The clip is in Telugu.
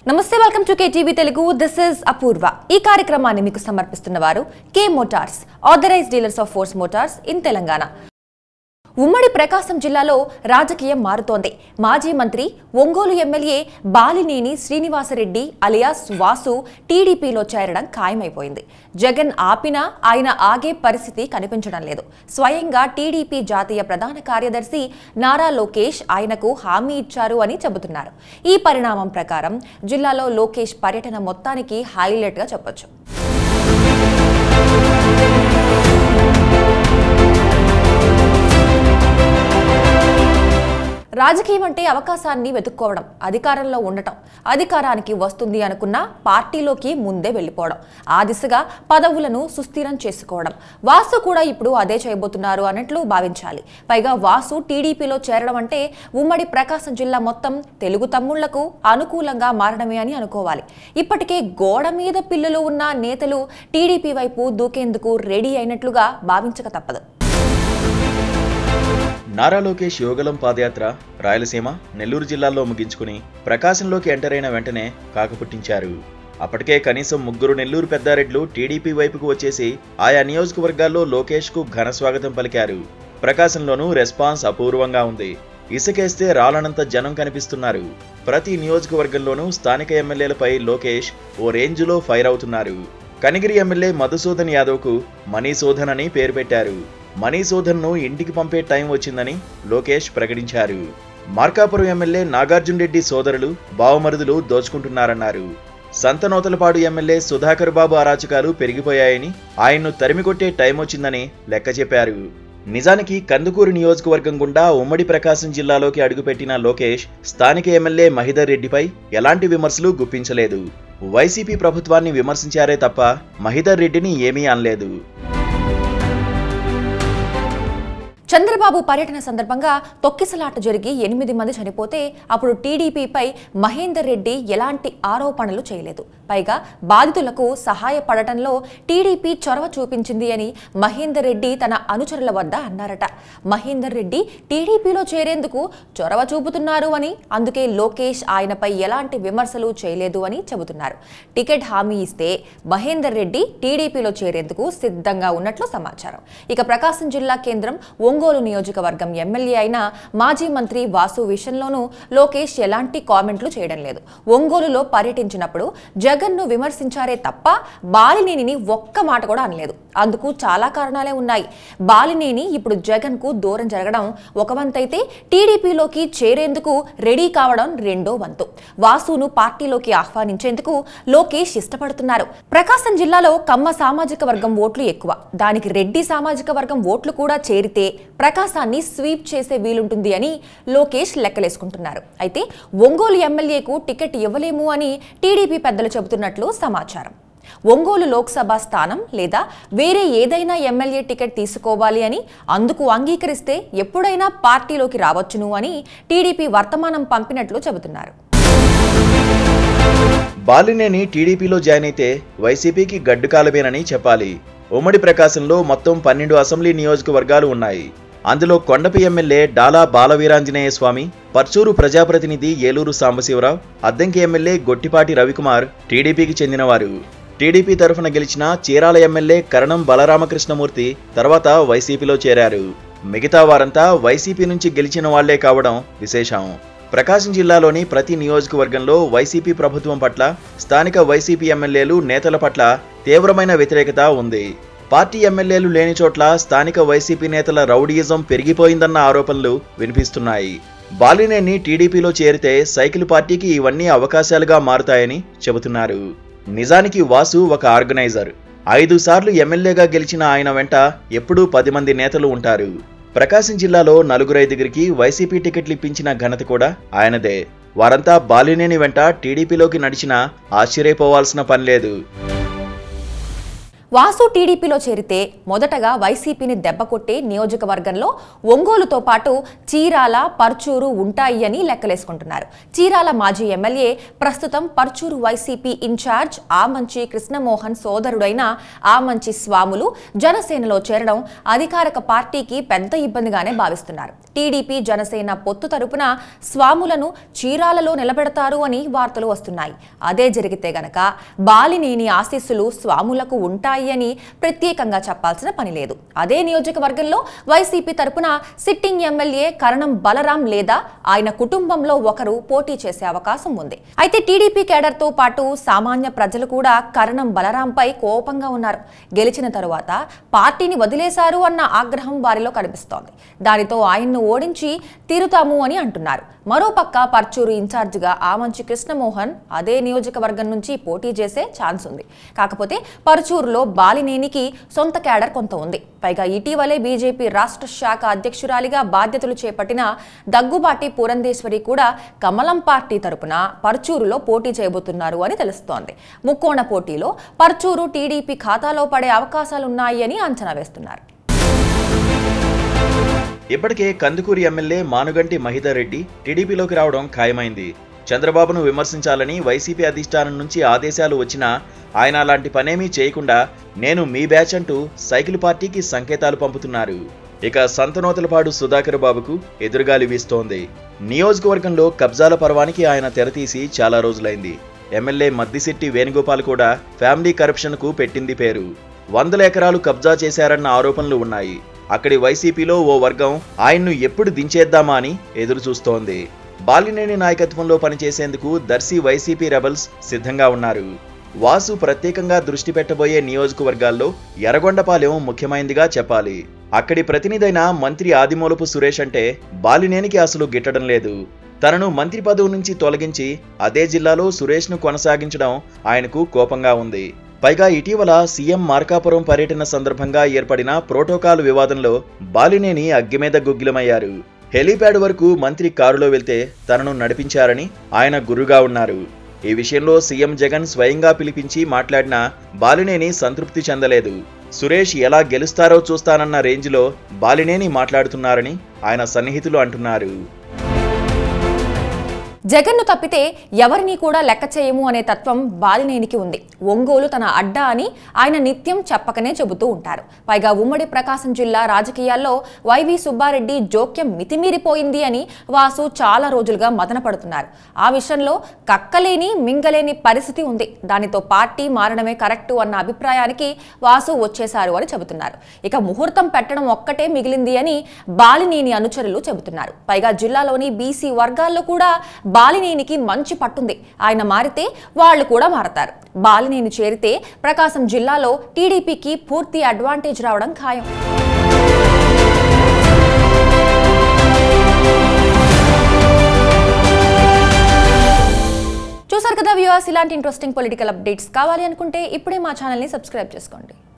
నమస్తే welcome to KTV Telugu this is Apoorva ఈ కార్యక్రమాన్ని మీకు సమర్పిస్తున్న వారు K Motors authorised dealers of Force Motors in Telangana ఉమ్మడి ప్రకాశం జిల్లాలో రాజకీయం మారుతోంది మాజీ మంత్రి ఒంగోలు ఎమ్మెల్యే బాలినేని శ్రీనివాసరెడ్డి అలియాస్ వాసు టీడీపీలో చేరడం ఖాయమైపోయింది జగన్ ఆపినా ఆయన ఆగే పరిస్థితి కనిపించడం లేదు స్వయంగా టీడీపీ జాతీయ ప్రధాన కార్యదర్శి నారా లోకేష్ ఆయనకు హామీ ఇచ్చారు అని చెబుతున్నారు ఈ పరిణామం ప్రకారం జిల్లాలో లోకేష్ పర్యటన మొత్తానికి హైలైట్గా చెప్పొచ్చు రాజకీయం అంటే అవకాశాన్ని వెతుక్కోవడం అధికారంలో ఉండటం అధికారానికి వస్తుంది అనుకున్న పార్టీలోకి ముందే వెళ్ళిపోవడం ఆ దిశగా పదవులను సుస్థిరం చేసుకోవడం వాసు కూడా ఇప్పుడు అదే చేయబోతున్నారు అన్నట్లు భావించాలి పైగా వాసు టీడీపీలో చేరడం అంటే ఉమ్మడి ప్రకాశం జిల్లా మొత్తం తెలుగు తమ్ముళ్లకు అనుకూలంగా మారడమే అని అనుకోవాలి ఇప్పటికే గోడ మీద పిల్లలు ఉన్న నేతలు టీడీపీ వైపు దూకేందుకు రెడీ అయినట్లుగా భావించక తప్పదు నారా లోకేష్ యోగలం పాదయాత్ర రాయలసీమ నెల్లూరు జిల్లాల్లో ముగించుకుని ప్రకాశంలోకి ఎంటర్ అయిన వెంటనే కాకపుట్టించారు అప్పటికే కనీసం ముగ్గురు నెల్లూరు పెద్దారెడ్లు టీడీపీ వైపుకు వచ్చేసి ఆయా నియోజకవర్గాల్లో లోకేష్కు ఘన స్వాగతం పలికారు ప్రకాశంలోనూ రెస్పాన్స్ అపూర్వంగా ఉంది ఇసుకేస్తే రాలనంత జనం కనిపిస్తున్నారు ప్రతి నియోజకవర్గంలోనూ స్థానిక ఎమ్మెల్యేలపై లోకేష్ ఓ రేంజ్లో ఫైర్ అవుతున్నారు కనిగిరి ఎమ్మెల్యే మధుసూదన్ యాదవ్కు మనీసూదన్ అని పేరు పెట్టారు మనీసూదన్ను ఇంటికి పంపే టైం వచ్చిందని లోకేష్ ప్రకటించారు మార్కాపురం ఎమ్మెల్యే నాగార్జున రెడ్డి సోదరులు బావమరుదులు దోచుకుంటున్నారన్నారు సంతనోతలపాడు ఎమ్మెల్యే సుధాకర్ బాబు అరాచకాలు పెరిగిపోయాయని ఆయన్ను తరిమికొట్టే టైం వచ్చిందని లెక్క చెప్పారు నిజానికి కందుకూరు నియోజకవర్గం గుండా ఉమ్మడి ప్రకాశం జిల్లాలోకి అడుగుపెట్టిన లోకేష్ స్థానిక ఎమ్మెల్యే మహిదర్ రెడ్డిపై ఎలాంటి విమర్శలు గుప్పించలేదు వైసీపీ ప్రభుత్వాన్ని విమర్శించారే తప్ప మహిదర్ రెడ్డిని ఏమీ అనలేదు చంద్రబాబు పర్యటన సందర్భంగా తొక్కిసలాట జరిగి ఎనిమిది మంది చనిపోతే అప్పుడు టీడీపీపై మహేందర్ రెడ్డి ఎలాంటి ఆరోపణలు చేయలేదు పైగా బాధితులకు సహాయపడటంలో టీడీపీ చొరవ చూపించింది అని మహేందర్ రెడ్డి తన అనుచరుల వద్ద అన్నారట మహేందర్ రెడ్డి టీడీపీలో చేరేందుకు చొరవ చూపుతున్నారు అని అందుకే లోకేష్ ఆయనపై ఎలాంటి విమర్శలు చేయలేదు అని చెబుతున్నారు టికెట్ హామీ ఇస్తే మహేందర్ రెడ్డి టీడీపీలో చేరేందుకు సిద్ధంగా ఉన్నట్లు సమాచారం ఇక ప్రకాశం జిల్లా కేంద్రం ఒంగోలు నియోజకవర్గం ఎమ్మెల్యే అయిన మాజీ మంత్రి వాసు విషయంలోనూ లోకేష్ ఎలాంటి కామెంట్లు చేయడం లేదు ఒంగోలులో పర్యటించినప్పుడు జగన్ను విమర్శించారే తప్ప బాలినేనిని ఒక్క మాట కూడా అనలేదు అందుకు చాలా కారణాలే ఉన్నాయి బాలినేని ఇప్పుడు జగన్కు దూరం జరగడం ఒక వంతైతే టీడీపీలోకి చేరేందుకు రెడీ కావడం రెండో వంతు వాసును పార్టీలోకి ఆహ్వానించేందుకు లోకేష్ ఇష్టపడుతున్నారు ప్రకాశం జిల్లాలో కమ్మ సామాజిక వర్గం ఓట్లు ఎక్కువ దానికి రెడ్డి సామాజిక వర్గం ఓట్లు కూడా చేరితే ప్రకాశాన్ని స్వీప్ చేసే వీలుంటుంది అని లోకేష్ లెక్కలేసుకుంటున్నారు అయితే ఒంగోలు ఎమ్మెల్యేకు టికెట్ ఇవ్వలేము అని టీడీపీ పెద్దలు చెబుతున్నట్లు సమాచారం ఒంగోలు లోక్సభ స్థానం లేదా వేరే ఏదైనా ఎమ్మెల్యే టికెట్ తీసుకోవాలి అని అందుకు అంగీకరిస్తే ఎప్పుడైనా పార్టీలోకి రావచ్చును అని టీడీపీ వర్తమానం పంపినట్లు చెబుతున్నారు బాలినేని టీడీపీలో జాయిన్ అయితే వైసీపీకి గడ్డు కాలమేనని చెప్పాలి ఉమ్మడి ప్రకాశంలో మొత్తం పన్నెండు అసెంబ్లీ నియోజకవర్గాలు ఉన్నాయి అందులో కొండపి ఎమ్మెల్యే డాలా బాలవీరాంజనేయ స్వామి పర్చూరు ప్రజాప్రతినిధి ఏలూరు సాంబశివరావు అద్దంకి ఎమ్మెల్యే గొట్టిపాటి రవికుమార్ టీడీపీకి చెందినవారు టీడీపీ తరఫున గెలిచిన చీరాల ఎమ్మెల్యే కరణం బలరామకృష్ణమూర్తి తర్వాత వైసీపీలో చేరారు మిగతా వారంతా వైసీపీ నుంచి గెలిచిన వాళ్లే కావడం విశేషం ప్రకాశం జిల్లాలోని ప్రతి నియోజకవర్గంలో వైసీపీ ప్రభుత్వం పట్ల స్థానిక వైసీపీ ఎమ్మెల్యేలు నేతల పట్ల తీవ్రమైన వ్యతిరేకత ఉంది పార్టీ ఎమ్మెల్యేలు లేని చోట్ల స్థానిక వైసీపీ నేతల రౌడీయిజం పెరిగిపోయిందన్న ఆరోపణలు వినిపిస్తున్నాయి బాలినేని టీడీపీలో చేరితే సైకిల్ పార్టీకి ఇవన్నీ అవకాశాలుగా మారుతాయని చెబుతున్నారు నిజానికి వాసు ఒక ఆర్గనైజర్ ఐదు సార్లు ఎమ్మెల్యేగా గెలిచిన ఆయన వెంట ఎప్పుడూ పది మంది నేతలు ఉంటారు ప్రకాశం జిల్లాలో నలుగురైదుగురికి వైసీపీ టికెట్లు ఇప్పించిన ఘనత కూడా ఆయనదే వారంతా బాలినేని వెంట టీడీపీలోకి నడిచినా ఆశ్చర్యపోవాల్సిన పనిలేదు వాసు టీడీపీలో చేరితే మొదటగా వైసీపీని దెబ్బకొట్టే నియోజకవర్గంలో ఒంగోలుతో పాటు చీరాల పర్చూరు ఉంటాయి అని లెక్కలేసుకుంటున్నారు చీరాల మాజీ ఎమ్మెల్యే ప్రస్తుతం పర్చూరు వైసీపీ ఇన్ఛార్జ్ ఆమంచి కృష్ణమోహన్ సోదరుడైన ఆమంచి స్వాములు జనసేనలో చేరడం అధికారిక పార్టీకి పెద్ద ఇబ్బందిగానే భావిస్తున్నారు టీడీపీ జనసేన పొత్తు తరపున స్వాములను చీరాలలో నిలబెడతారు అని వార్తలు వస్తున్నాయి అదే జరిగితే గనక బాలినేని ఆశీస్సులు స్వాములకు ఉంటాయి అని ప్రత్యేకంగా చెప్పాల్సిన పని లేదు అదే నియోజకవర్గంలో వైసీపీ తరపున సిట్టింగ్ ఎమ్మెల్యే కరణం బలరాం లేదా ఆయన కుటుంబంలో ఒకరు పోటీ చేసే అవకాశం ఉంది అయితే టీడీపీ కేడర్తో పాటు సామాన్య ప్రజలు కూడా కరణం బలరాంపై కోపంగా ఉన్నారు గెలిచిన తరువాత పార్టీని వదిలేశారు అన్న ఆగ్రహం వారిలో కనిపిస్తోంది దానితో ఆయన్ను ఓడించి తీరుతాము అని అంటున్నారు మరోపక్క పర్చూరు ఇన్ఛార్జిగా ఆమంచి కృష్ణమోహన్ అదే నియోజకవర్గం నుంచి పోటీ చేసే ఛాన్స్ ఉంది కాకపోతే పర్చూరులో బాలినేనికి సొంత క్యాడర్ కొంత ఉంది పైగా ఇటీవలే బీజేపీ రాష్ట్ర శాఖ అధ్యక్షురాలిగా బాధ్యతలు చేపట్టిన దగ్గుబాటి పురంధేశ్వరి కూడా కమలం పార్టీ తరపున పర్చూరులో పోటీ చేయబోతున్నారు అని తెలుస్తోంది ముక్కోణ పోటీలో పర్చూరు టీడీపీ ఖాతాలో పడే అవకాశాలున్నాయి అని అంచనా వేస్తున్నారు ఇప్పటికే కందుకూరి ఎమ్మెల్యే మానుగంటి మహిదర్ రెడ్డి టీడీపీలోకి రావడం ఖాయమైంది చంద్రబాబును విమర్శించాలని వైసీపీ అధిష్టానం నుంచి ఆదేశాలు వచ్చినా ఆయన అలాంటి పనేమీ చేయకుండా నేను మీ బ్యాచ్ అంటూ సైకిల్ పార్టీకి సంకేతాలు పంపుతున్నారు ఇక సంతనోతలపాడు సుధాకర్ బాబుకు ఎదురుగాలి వీస్తోంది నియోజకవర్గంలో కబ్జాల పర్వానికి ఆయన తెరతీసి చాలా రోజులైంది ఎమ్మెల్యే మద్దిశెట్టి వేణుగోపాల్ కూడా ఫ్యామిలీ కరప్షన్కు పెట్టింది పేరు వందల ఎకరాలు కబ్జా చేశారన్న ఆరోపణలు ఉన్నాయి అక్కడి వైసీపీలో ఓ వర్గం ఆయన్ను ఎప్పుడు దించేద్దామా అని ఎదురు చూస్తోంది బాలినేని నాయకత్వంలో పనిచేసేందుకు దర్శి వైసీపీ రెబల్స్ సిద్ధంగా ఉన్నారు వాసు ప్రత్యేకంగా దృష్టి పెట్టబోయే నియోజకవర్గాల్లో ఎర్రగొండపాలెం ముఖ్యమైనదిగా చెప్పాలి అక్కడి ప్రతినిధైన మంత్రి ఆదిమూలపు సురేష్ అంటే బాలినేనికి అసలు గిట్టడం లేదు తనను మంత్రి పదవి నుంచి తొలగించి అదే జిల్లాలో సురేష్ను కొనసాగించడం ఆయనకు కోపంగా ఉంది పైగా ఇటీవల సీఎం మార్కాపురం పర్యటన సందర్భంగా ఏర్పడిన ప్రోటోకాల్ వివాదంలో బాలినేని అగ్గిమీద గుగ్గిలమయ్యారు హెలీప్యాడ్ వరకు మంత్రి కారులో వెళ్తే తనను నడిపించారని ఆయన గురుగా ఉన్నారు ఈ విషయంలో సీఎం జగన్ స్వయంగా పిలిపించి మాట్లాడినా బాలినేని సంతృప్తి చెందలేదు సురేష్ ఎలా గెలుస్తారో చూస్తానన్న రేంజ్లో బాలినేని మాట్లాడుతున్నారని ఆయన సన్నిహితులు అంటున్నారు జగన్ను తప్పితే ఎవరిని కూడా లెక్క చేయము అనే తత్వం బాలినేనికి ఉంది ఒంగోలు తన అడ్డా అని ఆయన నిత్యం చెప్పకనే చెబుతూ ఉంటారు పైగా ఉమ్మడి ప్రకాశం జిల్లా రాజకీయాల్లో వైవి సుబ్బారెడ్డి జోక్యం మితిమీరిపోయింది అని వాసు చాలా రోజులుగా మదన పడుతున్నారు ఆ విషయంలో కక్కలేని మింగలేని పరిస్థితి ఉంది దానితో పార్టీ మారడమే కరెక్టు అన్న అభిప్రాయానికి వాసు వచ్చేశారు అని చెబుతున్నారు ఇక ముహూర్తం పెట్టడం ఒక్కటే మిగిలింది అని బాలినేని అనుచరులు చెబుతున్నారు పైగా జిల్లాలోని బీసీ వర్గాల్లో కూడా బాలినేనికి మంచి పట్టుంది ఆయన మారితే వాళ్ళు కూడా మారతారు బాలినేని చేరితే ప్రకాశం జిల్లాలో టీడీపీకి పూర్తి అడ్వాంటేజ్ రావడం ఖాయం చూసారు కదా వ్యూవర్స్ ఇలాంటి ఇంట్రెస్టింగ్ పొలిటికల్ అప్డేట్స్ కావాలి అనుకుంటే ఇప్పుడే మా ఛానల్ని సబ్స్క్రైబ్ చేసుకోండి